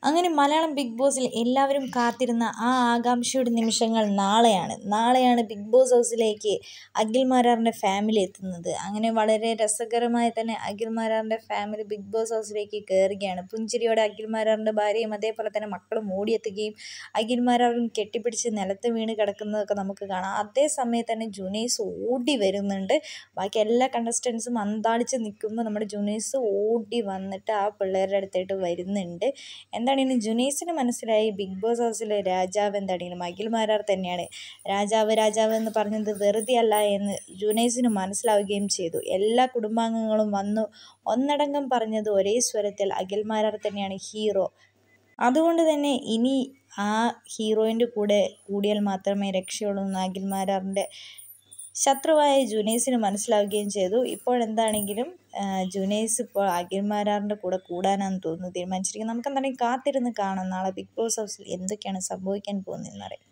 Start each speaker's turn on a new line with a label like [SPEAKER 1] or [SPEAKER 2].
[SPEAKER 1] അങ്ങനെ മലയാളം ബിഗ് ബോസിൽ എല്ലാവരും കാത്തിരുന്ന ആ ആകാംക്ഷയുടെ നിമിഷങ്ങൾ നാളെയാണ് നാളെയാണ് ബിഗ് ബോസ് ഹൗസിലേക്ക് അഖിൽ മാരാറിൻ്റെ ഫാമിലി എത്തുന്നത് അങ്ങനെ വളരെ രസകരമായി തന്നെ അഖിൽ മാരാറിൻ്റെ ഫാമിലി ബിഗ് ബോസ് ഹൗസിലേക്ക് കയറുകയാണ് പുഞ്ചിരിയോടെ അഖിൽ മാരാറിൻ്റെ ഭാര്യയും അതേപോലെ തന്നെ മക്കളും ഓടിയെത്തുകയും അഖിൽ മാരാറും കെട്ടിപ്പിടിച്ച് നിലത്ത് വീണ് കിടക്കുന്നതൊക്കെ നമുക്ക് കാണാം അതേ സമയത്ത് തന്നെ ജുനൈസ് ഓടി വരുന്നുണ്ട് ബാക്കി എല്ലാ കണ്ടസ്റ്റൻസും അന്താളിച്ച് നിൽക്കുമ്പോൾ നമ്മുടെ ജുനൈസ് ഓടി വന്നിട്ട് ആ പിള്ളേരുടെ അടുത്തായിട്ട് വരുന്നുണ്ട് എന്താണെങ്കിലും ജുനൈസിന് മനസ്സിലായി ബിഗ് ബോസ് ഹൗസിലെ രാജാവ് എന്താണെങ്കിലും അഖിൽ മാരാർ തന്നെയാണ് രാജാവ് രാജാവ് എന്ന് പറഞ്ഞത് വെറുതെ അല്ല എന്ന് ജുനൈസിന് മനസ്സിലാവുകയും ചെയ്തു എല്ലാ കുടുംബാംഗങ്ങളും വന്നു ഒന്നടങ്കം പറഞ്ഞത് ഒരേ സ്വരത്തിൽ അഖിൽ മാരാർ തന്നെയാണ് ഹീറോ അതുകൊണ്ട് തന്നെ ഇനി ആ ഹീറോയിൻ്റെ കൂടെ കൂടിയാൽ മാത്രമേ രക്ഷയുള്ളൂ എന്ന് അഖിൽ മാരാറിൻ്റെ ശത്രുവായ ജുനൈസിന് മനസ്സിലാവുകയും ചെയ്തു ഇപ്പോൾ എന്താണെങ്കിലും ജുനൈസ് ഇപ്പോൾ അഖിൽ മാരാറിൻ്റെ കൂടെ കൂടാനാണ് തോന്നുന്നു തീരുമാനിച്ചിരിക്കുന്നത് നമുക്ക് എന്താണെങ്കിൽ കാത്തിരുന്ന് കാണാം നാളെ ബിഗ് ബോസ് ഹൗസിൽ എന്തൊക്കെയാണ് സംഭവിക്കാൻ പോകുന്നതെന്നറിയാം